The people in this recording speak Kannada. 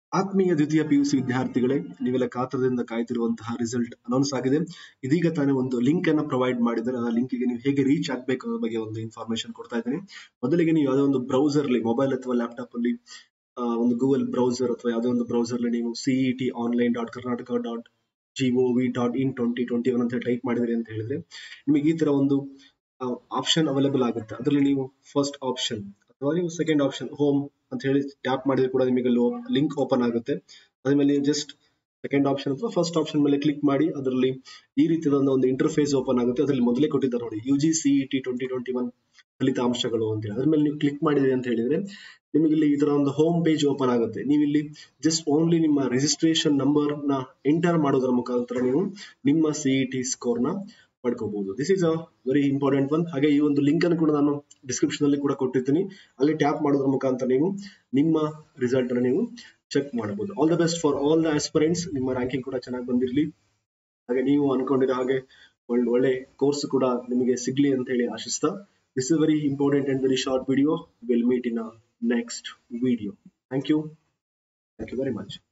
ಆತ್ಮೀಯ ದ್ವಿತೀಯ ಪಿಯುಸಿ ವಿದ್ಯಾರ್ಥಿಗಳೇ ನೀವೆಲ್ಲ ಕಾತರದಿಂದ ಕಾಯ್ತಿರುವಂತಹ ರಿಸಲ್ಟ್ ಅನೌನ್ಸ್ ಆಗಿದೆ ಇದೀಗ ತಾನೇ ಒಂದು ಲಿಂಕ್ ಅನ್ನ ಪ್ರೊವೈಡ್ ಮಾಡಿದರೆ ಆ ಲಿಂಕ್ ಗೆ ನೀವು ಹೇಗೆ ರೀಚ್ ಆಗ್ಬೇಕು ಅನ್ನೋ ಬಗ್ಗೆ ಒಂದು ಇನ್ಫಾರ್ಮೇಶನ್ ಕೊಡ್ತಾ ಇದ್ದೀನಿ ಮೊದಲಿಗೆ ನೀವು ಯಾವುದೋ ಒಂದು ಬ್ರೌಸರ್ ಅಲ್ಲಿ ಮೊಬೈಲ್ ಅಥವಾ ಲ್ಯಾಪ್ಟಾಪ್ ಅಲ್ಲಿ ಆ, ಒಂದು ಗೂಗಲ್ ಬ್ರೌಸರ್ ಅಥವಾ ಯಾವುದೋ ಒಂದು ಬ್ರೌಸರ್ ಅಲ್ಲಿ ನೀವು CET online dot Karnataka dot GOV dot in twenty twenty one ಅಂತ ಟೈಪ್ ಮಾಡಿದ್ರಿ ಅಂತ ಹೇಳಿದ್ರೆ ನಿಮಗೆ ಈ ತರ ಒಂದು ಆಪ್ಷನ್ ಅವೈಲೇಬಲ್ ಆಗುತ್ತೆ ಅದರಲ್ಲಿ ನೀವು ಫಸ್ಟ್ ಆಪ್ಷನ್ ಅಥವಾ ನೀವು ಸೆಕೆಂಡ್ ಆಪ್ಷನ್ ಹೋಮ್ ಅಂತ ಹೇಳಿ ಟ್ಯಾಪ್ ಮಾಡಿದ್ರೆ ಕೂಡ ನಿಮಗೆ ಲಿಂಕ್ ಓಪನ್ ಆಗುತ್ತೆ ಅದ್ರ ಮೇಲೆ ಜಸ್ಟ್ ಸೆಕೆಂಡ್ ಆಪ್ಷನ್ ಅಥವಾ ಫಸ್ಟ್ ಆಪ್ಷನ್ ಮೇಲೆ ಕ್ಲಿಕ್ ಮಾಡಿ ಅದರಲ್ಲಿ ಈ ರೀತಿಯಾದ ಒಂದು ಇಂಟರ್ಫೇಸ್ ಓಪನ್ ಆಗುತ್ತೆ ಅದರಲ್ಲಿ ಮೊದಲೇ ಕೊಟ್ಟಿದ್ದಾರೆ ನೋಡಿ U G CET twenty twenty one ಫಲಿತಾಂಶಗಳು ಅಂತ ಹೇಳಿ ಅದ್ರ ಮೇಲೆ ನೀವು ಕ್ಲಿಕ್ ಮಾಡಿದ್ರಿ ಅಂತ ಹೇಳಿದ್ರೆ ನಿಮಗೆ ಇಲ್ಲಿ ಈ ತರ ಒಂದು ಹೋಮ್ ಪೇಜ್ ಓಪನ್ ಆಗುತ್ತೆ ನೀವು ಇಲ್ಲಿ ಜಸ್ಟ್ ಓನ್ಲಿ ನಿಮ್ಮ ರಿಜಿಸ್ಟ್ರೇಷನ್ ನಂಬರ್ ನ ಎಂಟರ್ ಮಾಡೋದ್ರ ಮುಖಾಂತರ ನೀವು ನಿಮ್ಮ ಸಿಇಟಿ ಸ್ಕೋರ್ ನ ಪಡ್ಕೋಬಹುದು this is a very important one ಹಾಗೆ ಈ ಒಂದು ಲಿಂಕ್ ಅನ್ನು ಕೂಡ ನಾನು ಡಿಸ್ಕ್ರಿಪ್ಷನ್ ಅಲ್ಲಿ ಕೂಡ ಕೊಟ್ಟಿರ್ತೀನಿ ಅಲ್ಲಿ ಟ್ಯಾಪ್ ಮಾಡೋದ್ರ ಮುಖಾಂತರ ನೀವು ನಿಮ್ಮ ರಿಸಲ್ಟ್ ಅನ್ನು ನೀವು ಚೆಕ್ ಮಾಡಬಹುದು all the best for all the aspirants ನಿಮ್ಮ ರ್ಯಾಂಕಿಂಗ್ ಕೂಡ ಚೆನ್ನಾಗಿ ಬಂದಿರಲಿ ಹಾಗೆ ನೀವು ಅನ್ಕೊಂಡಿರೋ ಹಾಗೆ ಒಳ್ಳೆ ಒಳ್ಳೆ ಕೋರ್ಸ್ ಕೂಡ ನಿಮಗೆ ಸಿಗ್ಲಿ ಅಂತ ಹೇಳಿ ಆಶಿಸ್ತಾ this is very important and very short video will meet in a next video thank you thank you very much